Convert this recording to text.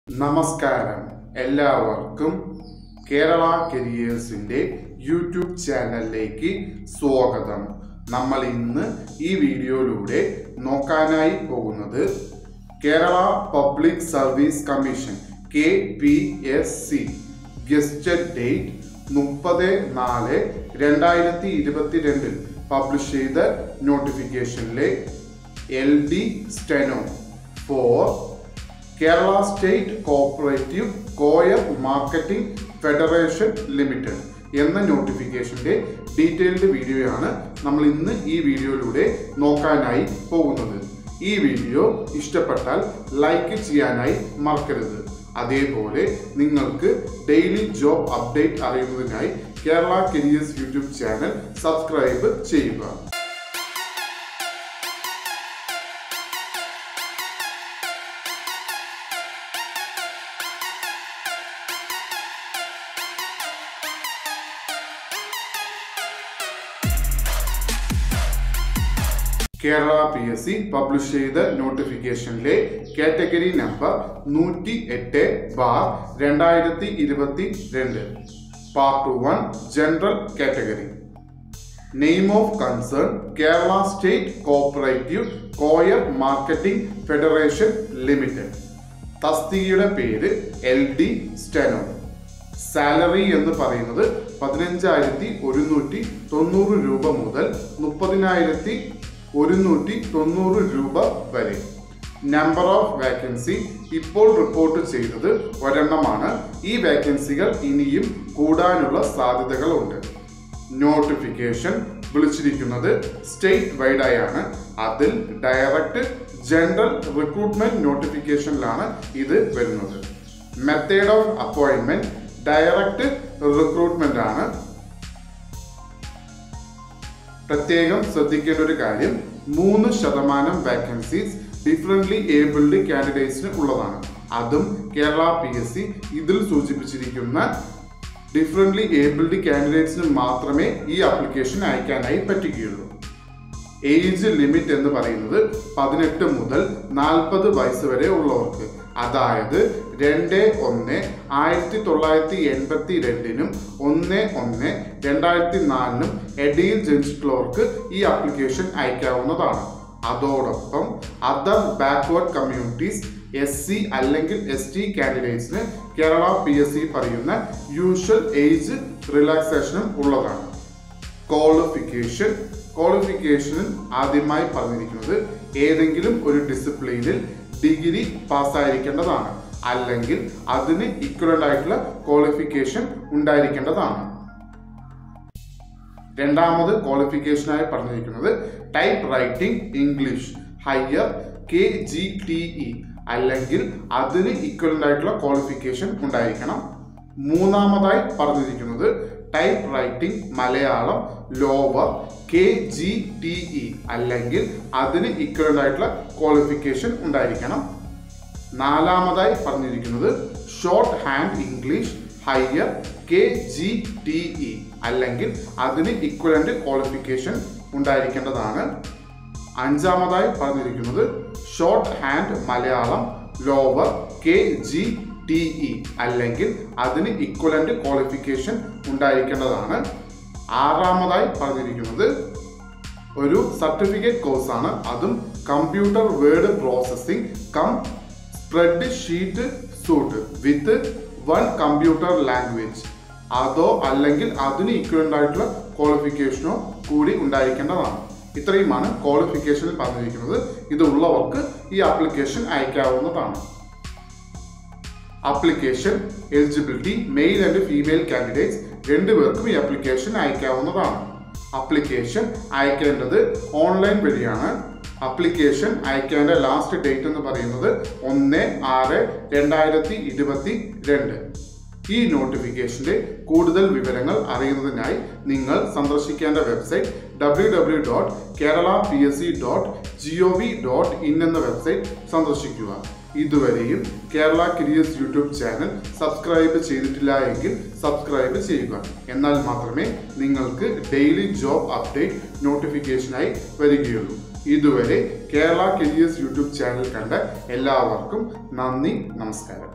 നമസ്കാരം എല്ലാവർക്കും കേരള കരിയേഴ്സിന്റെ യൂട്യൂബ് ചാനലിലേക്ക് സ്വാഗതം നമ്മൾ ഇന്ന് ഈ വീഡിയോയിലൂടെ നോക്കാനായി പോകുന്നത് Kerala Public Service Commission K P S C gazetted date മുപ്പത് നാല് രണ്ടായിരത്തി ഇരുപത്തിരണ്ടിൽ പബ്ലിഷ് ചെയ്ത നോട്ടിഫിക്കേഷനിലെ L D steno for Kerala State Cooperative Coir Marketing Federation Limited എന്ന നോട്ടിഫിക്കേഷന്റെ ഡീറ്റെയിൽഡ് വീഡിയോയാണ് നമ്മൾ ഇന്ന് ഈ വീഡിയോയിലൂടെ നോക്കാനായി പോകുന്നത് ഈ വീഡിയോ ഇഷ്ടപ്പെട്ടാൽ ലൈക്ക് ചെയ്യാനായി മറക്കരുത് അതേപോലെ നിങ്ങൾക്ക് ഡെയിലി ജോബ് അപ്ഡേറ്റ് അറിയുന്നതിനായി Kerala careers YouTube channel subscribe ചെയ്യുക Kerala P S C publish ചെയ്ത നോട്ടിഫിക്കേഷനിലെ കാറ്റഗറി നമ്പർ നൂറ്റി എട്ട് ബാർ രണ്ടായിരത്തി ഇരുപത്തി രണ്ട് part one general category name of concern Kerala State Cooperative Coir Marketing Federation Limited തസ്തികയുടെ പേര് എൽ ഡി സ്റ്റെനോ സാലറി എന്ന് പറയുന്നത് പതിനഞ്ചായിരത്തി ഒരുന്നൂറ്റി തൊണ്ണൂറ് രൂപ മുതൽ മുപ്പതിനായിരത്തി ഒരുന്നൂറ്റി തൊണ്ണൂറ് രൂപ വരെ നമ്പർ ഓഫ് വാക്കൻസി ഇപ്പോൾ റിപ്പോർട്ട് ചെയ്തത് ഒരെണ്ണമാണ് ഈ വാക്കൻസികൾ ഇനിയും കൂടാനുള്ള സാധ്യതകളുണ്ട് നോട്ടിഫിക്കേഷൻ വിളിച്ചിരിക്കുന്നത് സ്റ്റേറ്റ് വൈഡായാണ് അതിൽ ഡയറക്റ്റ് ജനറൽ റിക്രൂട്ട്മെന്റ് നോട്ടിഫിക്കേഷനിലാണ് ഇത് വരുന്നത് method of appointment direct recruitment ആണ് പ്രത്യേകം ശ്രദ്ധിക്കേണ്ട ഒരു കാര്യം മൂന്ന് ശതമാനം വാക്കൻസീസ് ഡിഫറൻ്റ്ലി ഏബിൾഡ് കാൻഡിഡേറ്റ്സിന് ഉള്ളതാണ് അതും കേരള പി എസ് സി ഇതിൽ സൂചിപ്പിച്ചിരിക്കുന്ന ഡിഫറൻ്റ്ലി ഏബിൾഡ് കാൻഡിഡേറ്റ്സിന് മാത്രമേ ഈ ആപ്ലിക്കേഷൻ അയക്കാനായി പറ്റുകയുള്ളൂ ഏജ് ലിമിറ്റ് എന്ന് പറയുന്നത് പതിനെട്ട് മുതൽ നാൽപ്പത് വയസ്സ് വരെ ഉള്ളവർക്ക് അതായത് രണ്ട് ഒന്ന് ആയിരത്തി തൊള്ളായിരത്തി എൺപത്തി രണ്ടിനും ഒന്ന് ഒന്ന് രണ്ടായിരത്തി നാലിനും ഇടയിൽ ജനിച്ചിട്ടുള്ളവർക്ക് ഈ ആപ്ലിക്കേഷൻ അയക്കാവുന്നതാണ് അതോടൊപ്പം other backward communities S C അല്ലെങ്കിൽ എസ് ടി കാൻഡിഡേറ്റ്സിന് കേരള പി എസ് സി പറയുന്ന യൂഷ്വൽ ഏജ് റിലാക്സേഷനും ഉള്ളതാണ് ക്വാളിഫിക്കേഷൻ ക്വാളിഫിക്കേഷനിൽ ആദ്യമായി പറഞ്ഞിരിക്കുന്നത് ഏതെങ്കിലും ഒരു ഡിസിപ്ലിനിൽ ഡിഗ്രി പാസ്സായിരിക്കേണ്ടതാണ് അല്ലെങ്കിൽ അതിന് ഇക്വലന്റ് ആയിട്ടുള്ള ക്വാളിഫിക്കേഷൻ ഉണ്ടായിരിക്കേണ്ടതാണ് രണ്ടാമത് ക്വാളിഫിക്കേഷനായി പറഞ്ഞിരിക്കുന്നത് type writing English higher K G T E അല്ലെങ്കിൽ അതിന് ഇക്വലന്റ് ആയിട്ടുള്ള ക്വാളിഫിക്കേഷൻ ഉണ്ടായിരിക്കണം മൂന്നാമതായി പറഞ്ഞിരിക്കുന്നത് type writing Malayalam lower K G T E അല്ലെങ്കിൽ അതിന് ഇക്വലന്റ് ആയിട്ടുള്ള ക്വാളിഫിക്കേഷൻ ഉണ്ടായിരിക്കണം നാലാമതായി പറഞ്ഞിരിക്കുന്നത് shorthand English higher K G T E അല്ലെങ്കിൽ അതിന് ഇക്വലന്റ് ക്വാളിഫിക്കേഷൻ ഉണ്ടായിരിക്കേണ്ടതാണ് അഞ്ചാമതായി പറഞ്ഞിരിക്കുന്നത് shorthand Malayalam lower K G T E അല്ലെങ്കിൽ അതിന് ഇക്വലന്റ് ക്വാളിഫിക്കേഷൻ ഉണ്ടായിരിക്കേണ്ടതാണ് ആറാമതായി പറഞ്ഞിരിക്കുന്നത് ഒരു സർട്ടിഫിക്കറ്റ് കോഴ്സാണ് അതും computer word processing cum spreadsheet suite with one computer language അതോ അല്ലെങ്കിൽ അതിന് ഇക്വലന്റ് ആയിട്ടുള്ള ക്വാളിഫിക്കേഷനോ കൂടി ഉണ്ടായിരിക്കേണ്ടതാണ് ഇത്രയുമാണ് ക്വാളിഫിക്കേഷനിൽ പറഞ്ഞിരിക്കുന്നത് ഇത് ഉള്ളവർക്ക് ഈ ആപ്ലിക്കേഷൻ അയക്കാവുന്നതാണ് application eligibility male and female candidates രണ്ടുപേർക്കും ഈ ആപ്ലിക്കേഷൻ അയക്കാവുന്നതാണ് ആപ്ലിക്കേഷൻ അയക്കേണ്ടത് ഓൺലൈൻ വഴിയാണ് ആപ്ലിക്കേഷൻ അയക്കേണ്ട ലാസ്റ്റ് ഡേറ്റ് എന്ന് പറയുന്നത് ഒന്ന് ആറ് രണ്ടായിരത്തി ഇരുപത്തി രണ്ട് ഈ നോട്ടിഫിക്കേഷന്റെ കൂടുതൽ വിവരങ്ങൾ അറിയുന്നതിനായി നിങ്ങൾ സന്ദർശിക്കേണ്ട website W W dot Kerala P S C dot G O V dot in എന്ന വെബ്സൈറ്റ് സന്ദർശിക്കുക ഇതുവരെയും Kerala careers YouTube channel subscribe ചെയ്തിട്ടില്ല എങ്കിൽ സബ്സ്ക്രൈബ് ചെയ്യുക എന്നാൽ മാത്രമേ നിങ്ങൾക്ക് ഡെയിലി ജോബ് അപ്ഡേറ്റ് നോട്ടിഫിക്കേഷനായി വരികയുള്ളൂ ഇതുവരെ കേരള കരിയേഴ്സ് യൂട്യൂബ് ചാനൽ കണ്ട എല്ലാവർക്കും നന്ദി നമസ്കാരം